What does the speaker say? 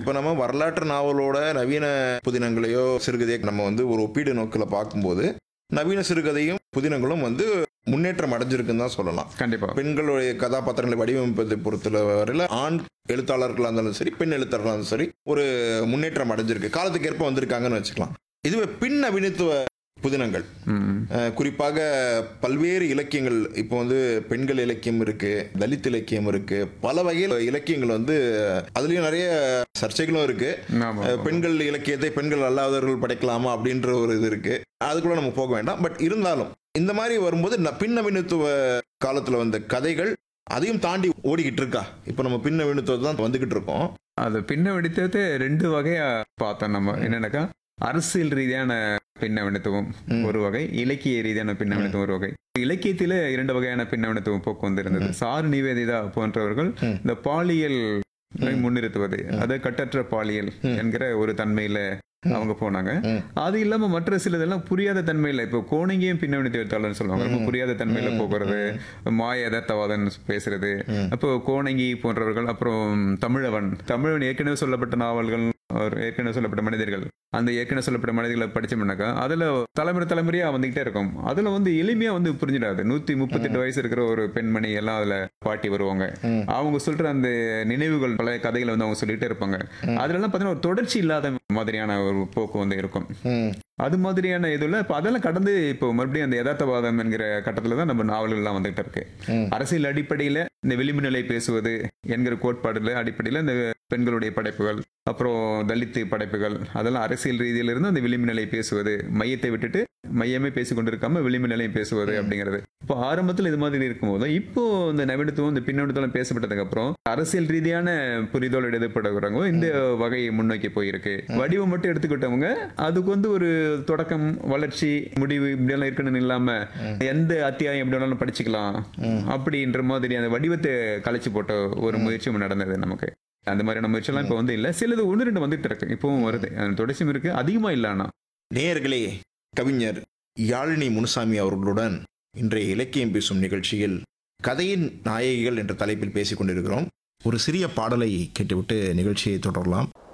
இப்போ நம்ம வரலாற்று நாவலோட நவீன புதினங்களையோ சிறுகதையோ நம்ம வந்து ஒரு ஒப்பீடு நோக்கில் பார்க்கும்போது நவீன சிறுகதையும் புதினங்களும் வந்து முன்னேற்றம் அடைஞ்சிருக்குன்னு தான் சொல்லலாம் கண்டிப்பா பெண்களுடைய கதாபாத்திரங்களை வடிவமைப்பதை பொறுத்தவரையில் ஆண் எழுத்தாளர்களாக இருந்தாலும் சரி பெண் எழுத்தாளர்களாக இருந்தாலும் சரி ஒரு முன்னேற்றம் அடைஞ்சிருக்கு காலத்துக்கு ஏற்ப வந்திருக்காங்கன்னு வச்சுக்கலாம் இதுவே பின் நவீனத்துவ புதினங்கள் ம். அஹ், குறிப்பாக பல்வேறு இலக்கியங்கள் இப்போ வந்து பெண்கள் இலக்கியம் இருக்கு தலித் இலக்கியம் இருக்கு பல வகையில் இலக்கியங்கள் வந்து அதுலயும் நிறைய சர்ச்சைகளும் இருக்கு ஆமா அஹ், பெண்கள் இலக்கியத்தை பெண்கள் அல்லாதவர்கள் படைக்கலாமா அப்படின்ற ஒரு இது இருக்கு அதுக்குள்ள நம்ம போக வேண்டாம் பட் இருந்தாலும் இந்த மாதிரி வரும்போது ந- பின் நவீனத்துவ காலத்துல வந்த கதைகள் அதையும் தாண்டி ஓடிக்கிட்டு இருக்கா இப்போ நம்ம பின் நவீனத்துவத்தை தான் வந்துகிட்டு இருக்கோம் அது பின்ன வெடித்தது ரெண்டு வகையா பார்த்தோம் நம்ம என்னன்னாக்கா அரசியல் ரீதியான பின்னவனத்துவம் ம். ஒரு வகை இலக்கிய ரீதியான பின்னவனத்துவம் ஒரு வகை இலக்கியத்தில இரண்டு வகையான பின்னவனத்துவம் போக்கு வந்திருந்தது சார் நிவேதிதா போன்றவர்கள் ம். இந்த பாலியல் முன்னிறுத்துவது அது கட்டற்ற பாலியல் ம். என்கிற ஒரு தன்மையில அவங்க போனாங்க ம். அது இல்லாம மற்ற சிலதெல்லாம் புரியாத தன்மையில இப்போ கோணங்கியும் பின்னவனத்து எழுத்தாளர்னு சொல்லுவாங்க ரொம்ப புரியாத தன்மையில போகிறது மாய யதார்த்தவாதன் பேசுறது ம். அப்போ கோணங்கி போன்றவர்கள் அப்புறம் தமிழவன் தமிழவன் ஏற்கனவே சொல்லப்பட்ட நாவல்கள் அவர் ஏற்கனவே சொல்லப்பட்ட மனிதர்கள் அந்த ஏற்கனவே சொல்லப்பட்ட மனிதர்களை படிச்சோம்னாக்கா அதுல தலைமுறை தலைமுறையா வந்துகிட்டே இருக்கும் அதுல வந்து எளிமையா வந்து புரிஞ்சிடாது நூத்தி முப்பத்தெட்டு வயசு இருக்கிற ஒரு பெண்மணி எல்லாம் அதுல பாட்டி வருவாங்க ம். அவங்க சொல்ற அந்த நினைவுகள் பழைய கதைகளை வந்து அவங்க சொல்லிட்டே இருப்பாங்க அதுல எல்லாம் பாத்தீங்கன்னா ஒரு தொடர்ச்சி இல்லாத மாதிரியான ஒரு போக்கு வந்து இருக்கும் ம். அது மாதிரியான இதுல இப்ப அதெல்லாம் கடந்து இப்போ மறுபடியும் அந்த யதார்த்தவாதம் என்கிற கட்டத்துல தான் நம்ம நாவல்கள்லாம் வந்துகிட்டு இருக்கு ம். அரசியல் அடிப்படையில இந்த விளிம்பு நிலை பேசுவது என்கிற கோட்பாடுல அடிப்படையில இந்த பெண்களுடைய படைப்புகள் அப்புறம் தலித்து படைப்புகள் அதெல்லாம் அரசியல் ரீதியில இருந்து அந்த விளிம்பு நிலை பேசுவது மையத்தை விட்டுட்டு மையமே பேசி கொண்டிருக்காம விளிம்பு நிலையம் பேசுவது அப்படிங்கிறது இப்போ ஆரம்பத்தில் இது மாதிரி இருக்கும்போது இப்போ இந்த நவீனத்துவம் இந்த பின்னோட்டத்தெல்லாம் பேசப்பட்டதுக்கு அப்புறம் அரசியல் ரீதியான புரிதல் எழுதப்படுகிறவங்க இந்த வகையை முன்னோக்கி போயிருக்கு வடிவம் மட்டும் எடுத்துக்கிட்டவங்க அதுக்கு வந்து ஒரு தொடக்கம் வளர்ச்சி முடிவு இப்படியெல்லாம் இருக்கணும்னு இல்லாம எந்த அத்தியாயம் எப்படி வேணாலும் படிச்சுக்கலாம் அப்படின்ற மாதிரி அந்த வடிவத்தை கலைச்சு போட்ட ஒரு முயற்சியும் நடந்தது நமக்கு அந்த மாதிரியான முயற்சியெல்லாம் இப்போ வந்து இல்லை சிலது ஒன்று ரெண்டு வந்துட்டு இருக்கு இப்பவும் வருது அந்த தொடர்ச்சியும் இருக்கு அதிகமா இல்லை ஆனா நேயர்களே கவிஞர் யாழினி முனுசாமி அவர்களுடன் இன்றைய இலக்கியம் பேசும் நிகழ்ச்சியில் கதையின் நாயகிகள் என்ற தலைப்பில் பேசிக் கொண்டிருக்கிறோம் ஒரு சிறிய பாடலை கேட்டுவிட்டு நிகழ்ச்சியை தொடரலாம்